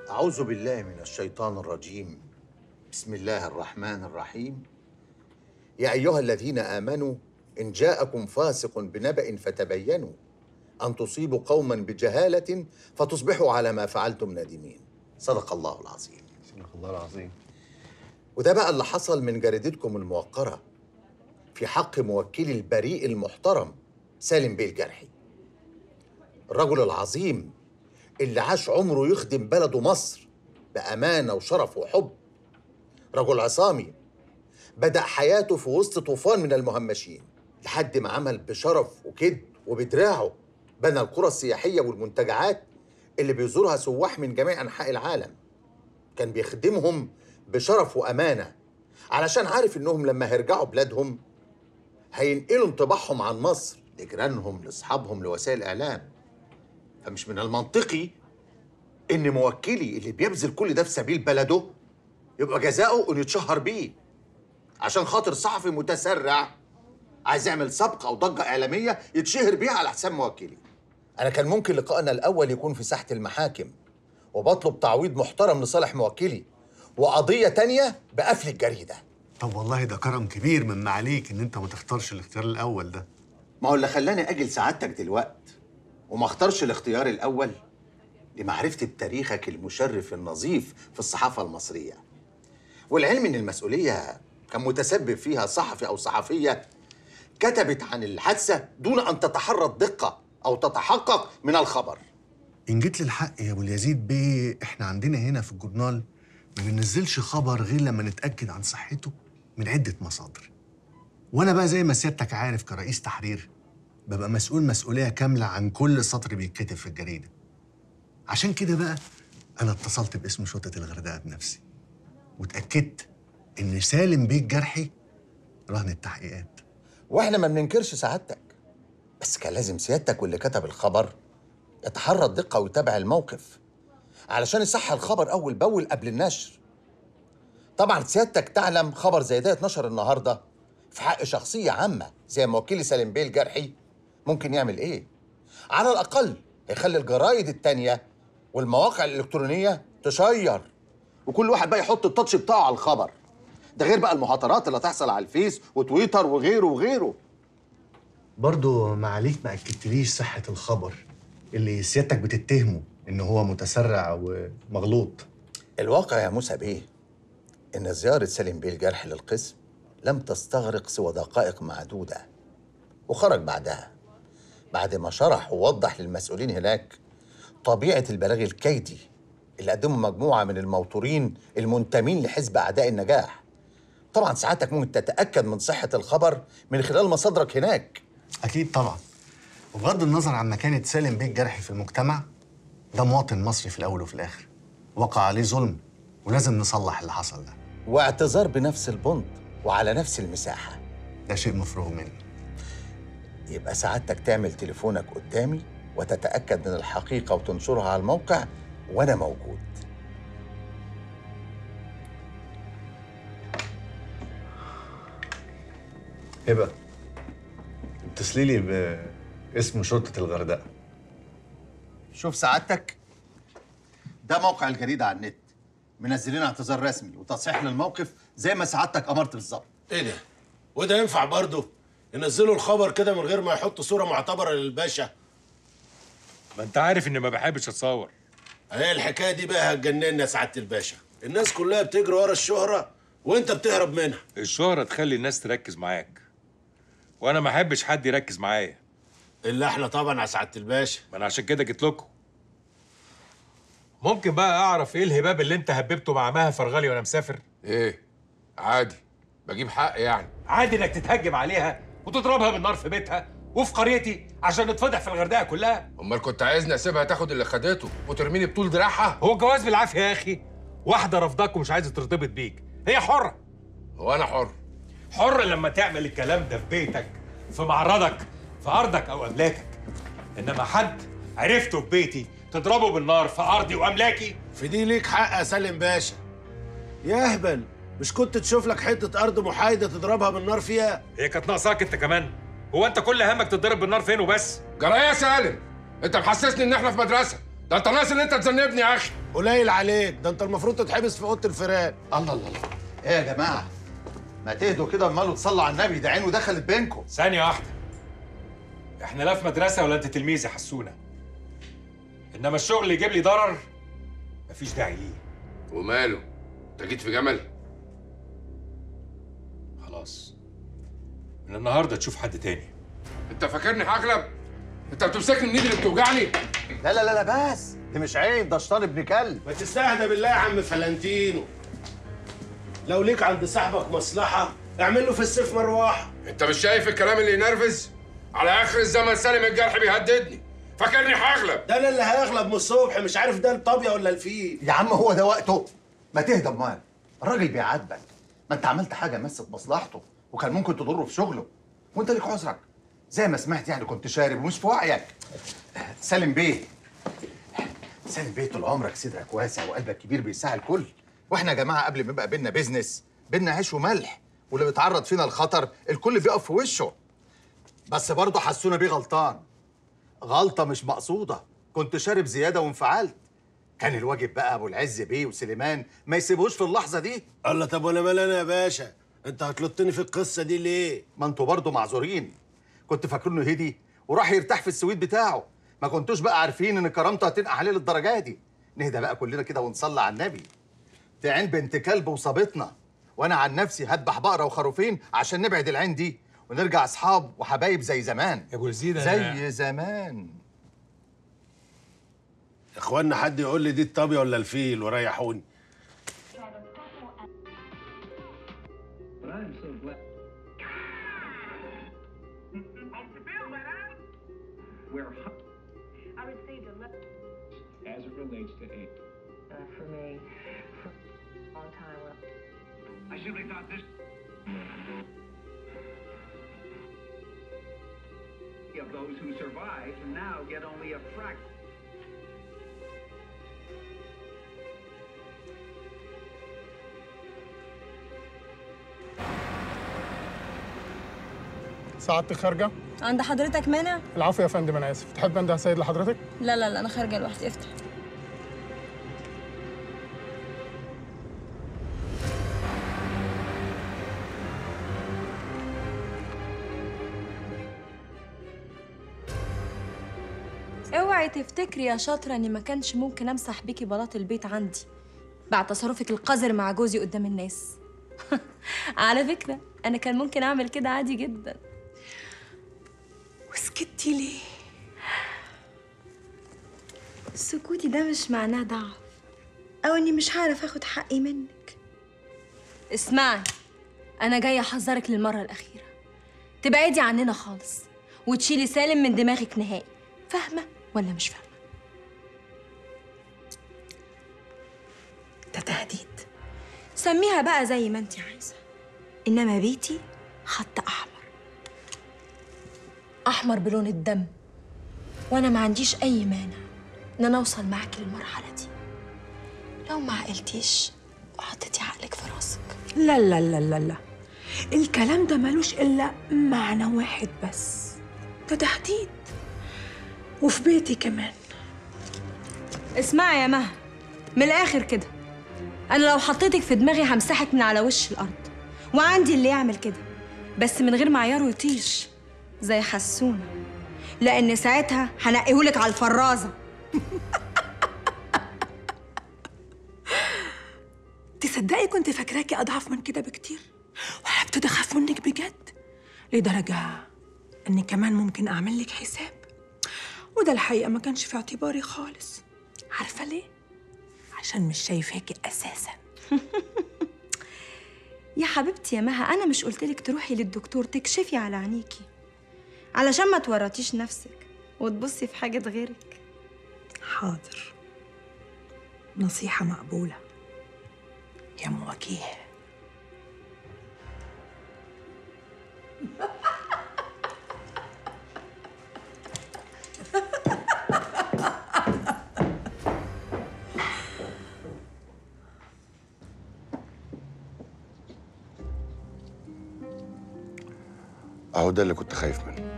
أعوذ بالله من الشيطان الرجيم بسم الله الرحمن الرحيم يا أيها الذين آمنوا إن جاءكم فاسق بنبأ فتبينوا أن تصيبوا قوما بجهالة فتصبحوا على ما فعلتم نادمين صدق الله العظيم صدق الله العظيم وده بقى اللي حصل من جريدتكم الموقرة في حق موكلي البريء المحترم سالم بيه الجرحي الرجل العظيم اللي عاش عمره يخدم بلده مصر بأمانة وشرف وحب رجل عصامي بدأ حياته في وسط طوفان من المهمشين لحد ما عمل بشرف وكد وبدراعه بنى القرى السياحية والمنتجعات اللي بيزورها سواح من جميع أنحاء العالم كان بيخدمهم بشرف وأمانة علشان عارف إنهم لما هيرجعوا بلادهم هينقلوا انطباعهم عن مصر لجيرانهم لأصحابهم لوسائل الإعلام فمش من المنطقي إن موكلي اللي بيبذل كل ده في سبيل بلده يبقى جزاؤه إنه يتشهر بيه عشان خاطر صحفي متسرع عايز يعمل سبق أو ضجة إعلامية يتشهر بيها على حساب موكلي أنا كان ممكن لقائنا الأول يكون في ساحة المحاكم وبطلب تعويض محترم لصالح موكلي وقضية تانية بقفل الجريدة طب والله ده كرم كبير من معاليك ان انت ما تختارش الاختيار الاول ده ما هو اللي خلاني أجي لسعادتك دلوقت وما اختارش الاختيار الأول لمعرفتي بتاريخك المشرف النظيف في الصحافة المصرية والعلم إن المسؤولية كان متسبب فيها صحفي أو صحفية كتبت عن الحادثة دون أن تتحرى الدقة أو تتحقق من الخبر ان جيت للحق يا ابو اليزيد بيه احنا عندنا هنا في الجورنال ما بننزلش خبر غير لما نتاكد عن صحته من عده مصادر وانا بقى زي ما سيادتك عارف كرئيس تحرير ببقى مسؤول مسؤوليه كامله عن كل سطر بيتكتب في الجريده عشان كده بقى انا اتصلت باسم شرطه الغردقه بنفسي واتاكدت ان سالم بيه الجرحي رهن التحقيقات واحنا ما بننكرش سعادتك بس كان لازم سيادتك واللي كتب الخبر يتحرى الدقة ويتابع الموقف علشان يصح الخبر أول بأول قبل النشر طبعا سيادتك تعلم خبر زي ده اتنشر النهاردة في حق شخصية عامة زي موكلي سالم بيه الجرحي ممكن يعمل إيه؟ على الأقل هيخلي الجرايد التانية والمواقع الإلكترونية تشير وكل واحد بقى يحط التاتش بتاعه على الخبر ده غير بقى المهاترات اللي هتحصل على الفيس وتويتر وغيره وغيره برضه معاليك ما اكدتليش صحه الخبر اللي سيادتك بتتهمه ان هو متسرع ومغلوط الواقع يا موسى بيه إن زيارة سالم بيه الجرح للقسم لم تستغرق سوى دقائق معدودة وخرج بعدها بعد ما شرح ووضح للمسؤولين هناك طبيعة البلاغ الكيدي اللي قدمه مجموعة من الموتورين المنتمين لحزب أعداء النجاح طبعا ساعتك ممكن تتأكد من صحة الخبر من خلال مصادرك هناك اكيد طبعا وبغض النظر عن مكانه سالم بيه الجرحي في المجتمع ده مواطن مصري في الاول وفي الاخر وقع عليه ظلم ولازم نصلح اللي حصل ده واعتذار بنفس البنط وعلى نفس المساحة ده شيء مفروغ منه يبقى سعادتك تعمل تليفونك قدامي وتتأكد من الحقيقة وتنشرها على الموقع وأنا موجود هبه اتصلي لي باسم شرطه الغردقه شوف سعادتك ده موقع الجريدة على النت منزلين اعتذار رسمي وتصحيح للموقف زي ما سعادتك أمرت بالظبط ايه ده؟ وده ينفع برضه؟ ينزلوا الخبر كده من غير ما يحطوا صورة معتبرة للباشا؟ ما انت عارف اني ما بحبش اتصور اهي الحكاية دي بقى هتجننا يا سعادة الباشا الناس كلها بتجري ورا الشهرة وانت بتهرب منها الشهرة تخلي الناس تركز معاك وانا ما احبش حد يركز معايا الا احنا طبعا يا سعادة الباشا ما انا عشان كده جيت لكم ممكن بقى اعرف ايه الهباب اللي انت هببته مع مها فرغلي وانا مسافر ايه عادي بجيب حق يعني عادي انك تتهجم عليها وتضربها بالنار في بيتها وفي قريتي عشان نتفضح في الغردقه كلها امال كنت عايزني اسيبها تاخد اللي خدته وترميني بطول دراعها هو الجواز بالعافيه يا اخي واحده رفضاك ومش عايزه ترتبط بيك هي حره هو انا حر حر لما تعمل الكلام ده في بيتك في معرضك في ارضك او املاكك انما حد عرفته في بيتي تضربه بالنار في ارضي واملاكي في دي ليك حق يا سالم باشا يا اهبل مش كنت تشوف لك حتة أرض محايدة تضربها بالنار فيها؟ هي كانت ناقصاك انت كمان هو انت كل همك تتضرب بالنار فين وبس جرايه يا سالم انت محسسني ان احنا في مدرسه ده انت ناقص ان انت تذنبني يا اخي قليل عليك ده انت المفروض تتحبس في اوضه الفيران الله الله الله ايه يا جماعه ما تهدوا كده امال تصلوا على النبي ده عينه دخلت بينكم ثانية واحدة احنا لا في مدرسة ولا انت تلميذ يا حسونة انما الشغل اللي يجيب لي ضرر مفيش داعي ليه وماله انت جيت في جمل خلاص من النهارده تشوف حد تاني انت فاكرني هغلب انت بتمسكني من ايدي اللي بتوجعني لا لا لا لا بس دي مش عين ده شيطان ابن كلب ما تستهدى بالله يا عم فلانتينو لو ليك عند صاحبك مصلحه اعمل له في السيف مروحه انت مش شايف الكلام اللي ينرفز على اخر الزمن سالم الجرح بيهددني فاكرني هغلب ده انا اللي هيغلب من الصبح مش عارف ده الطابيه ولا الفيل يا عم هو ده وقته ما تهدى امال الراجل بيعاتبك ما انت عملت حاجه مست مصلحته وكان ممكن تضره في شغله وانت ليك عذرك زي ما سمعت يعني كنت شارب ومش في وعيك سالم بيه سالم بيه طول عمرك صدرك واسع وقلبك كبير بيساعد الكل واحنا يا جماعه قبل ما يبقى بينا بيزنس بينا عيش وملح واللي بيتعرض فينا الخطر الكل بيقف في وشه بس برضه حسونا بيه غلطان غلطه مش مقصوده كنت شارب زياده وانفعلت كان الواجب بقى ابو العز بيه وسليمان ما يسيبوش في اللحظه دي الله طب وانا مال انا يا باشا انت هتلطني في القصه دي ليه ما انتوا برضه معذورين كنت فاكرينه هدي وراح يرتاح في السويت بتاعه ما كنتوش بقى عارفين ان كرامته هتنقع عليه للدرجه دي نهدى بقى كلنا كده ونصلي على النبي دي عين بنت كلب وصابتنا وانا عن نفسي هذبح بقره وخروفين عشان نبعد العين دي ونرجع اصحاب وحبايب زي زمان يا ابو يزيد أنا- زي زمان يا اخوانا حد يقول لي دي الطابيه ولا الفيل وريحوني But I'm so glad. Where hu- I received a letter as it relates to aid. uh, for me for a long time. I simply thought this of those who survived now get only a fraction. سعادتك خارجة؟ عند حضرتك مانع؟ العفو يا فندم أنا آسف، تحب أنده سيد لحضرتك؟ لا لا لا أنا خارجة لوحدي افتح اوعي تفتكري يا شاطرة اني ما كانش ممكن امسح بيكي بلاط البيت عندي بعد تصرفك القذر مع جوزي قدام الناس على فكرة انا كان ممكن اعمل كده عادي جدا وسكتي ليه؟ سكوتي ده مش معناه ضعف او اني مش هعرف اخد حقي منك اسمعي انا جايه احذرك للمره الاخيره تبعدي عننا خالص وتشيلي سالم من دماغك نهائي فاهمه ولا مش فاهمه ده تهديد سميها بقى زي ما انت عايزه انما بيتي خط احمر احمر بلون الدم وانا ما عنديش اي مانع ان انا اوصل معاكي للمرحله دي لو ما عقلتيش وحطيتي عقلك في راسك لا لا لا لا لا الكلام ده ملوش إلا معنى واحد بس ده تهديد وفي بيتي كمان اسمعي يا مها من الاخر كده انا لو حطيتك في دماغي همسحك من على وش الارض وعندي اللي يعمل كده بس من غير معيار وطيش زي حسونه لان ساعتها هنقيهولك على الفرازه تصدقي كنت فاكراكي أضعف من كده بكتير وأنا ابتدي أخاف منك بجد لدرجة إني كمان ممكن أعمل لك حساب وده الحقيقة ما كانش في اعتباري خالص عارفة ليه؟ عشان مش شايفاكي أساساً يا حبيبتي يا مها انا مش قلتلك تروحي للدكتور تكشفي على عينيكي علشان ما تورطيش نفسك وتبصي في حاجه غيرك حاضر نصيحة مقبولة يا أم وجيه اهو ده اللي كنت خايف منه